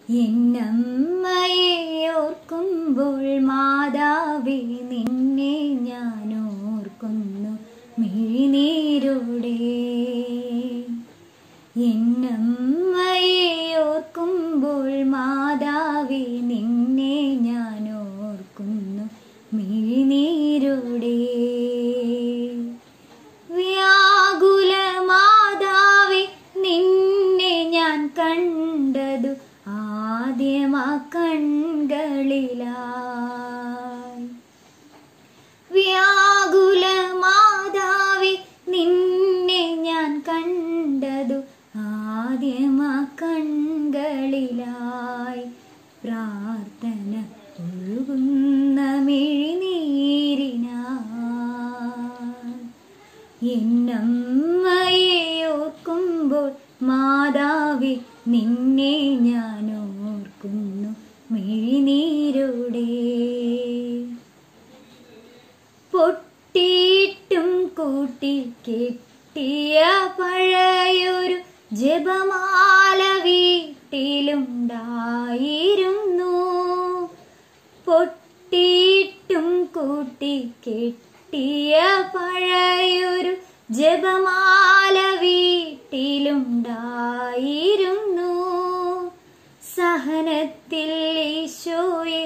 എന്നമ്മയെ ഓർക്കുമ്പോൾ മാതാവേ നിന്നെ ഞാൻ ഓർക്കുന്നു മിഴിനീരോടെ എന്നമ്മയെ ഓർക്കുമ്പോൾ മാതാവേ നിന്നെ ഞാൻ ഓർക്കുന്നു മിഴിനീരോടെ വ്യാകുല മാതാവേ നിന്നെ ഞാൻ കണ്ടതു ആദ്യമാ കൺകളിലായി വ്യാകുല മാതാവേ നിന്നെ ഞാൻ കണ്ടതു ആദ്യമാ കൺകളിലായി പ്രാർത്ഥന ഒഴുകുന്ന മിഴിനീരിനായി എന്നമ്മയെ ഓർക്കുമ്പോൾ മാതാവേ നിന്നെ ഞാൻ ഓർക്കുന്നു മിഴിനീരോടെ പൊട്ടിയിട്ടും കൂട്ടി കെട്ടിയ പഴയൊരു ജപമാല വീട്ടിലുണ്ടായിരുന്നു പൊട്ടിയിട്ടും കൂട്ടി കെട്ടിയ പഴയൊരു ജപമാല വീട്ടിലുണ്ടായിരുന്നു സഹനത്തിൽ ഈശോയെ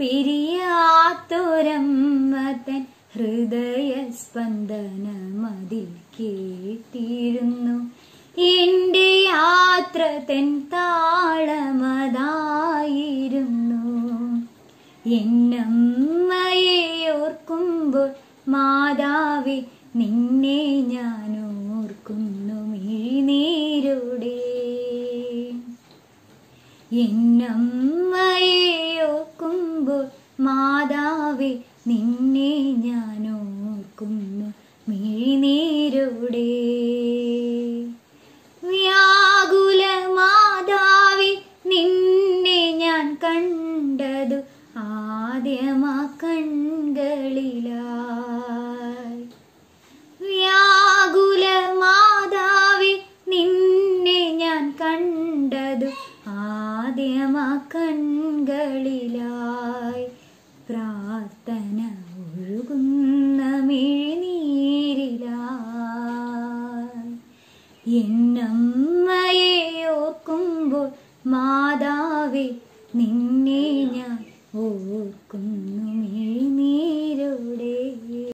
പിരിയാത്തൊരമ്മതൻ ഹൃദയ സ്പന്ദനമതിൽ കേട്ടിരുന്നു എന്റെ യാത്ര തൻ താളമതായിരുന്നു എന്നമ്മയെ ഓർക്കുമ്പോൾ മാതാവേ നിന്നെ ഞാൻ ഓർക്കുന്നു മിഴിനീരോടെ എന്നമ്മയെ ഓർക്കുമ്പോൾ മാതാവേ നിന്നെ ഞാൻ ഓർക്കുന്നു മിഴിനീരോടെ വ്യാകുല മാതാവേ നിന്നെ ഞാൻ കണ്ടതു ആദ്യമാ കൺകളിലായി വ്യാകുല മാതാവേ നിന്നെ ഞാൻ കണ്ടതു ആദ്യമാ കൺകളിലായി പ്രാർത്ഥന ഒഴുകുന്ന മിഴിനീരിലായി എന്നമ്മയെ ഓർക്കുമ്പോൾ മാതാവേ നിന്നെ ഞാൻ ഓർക്കുന്നു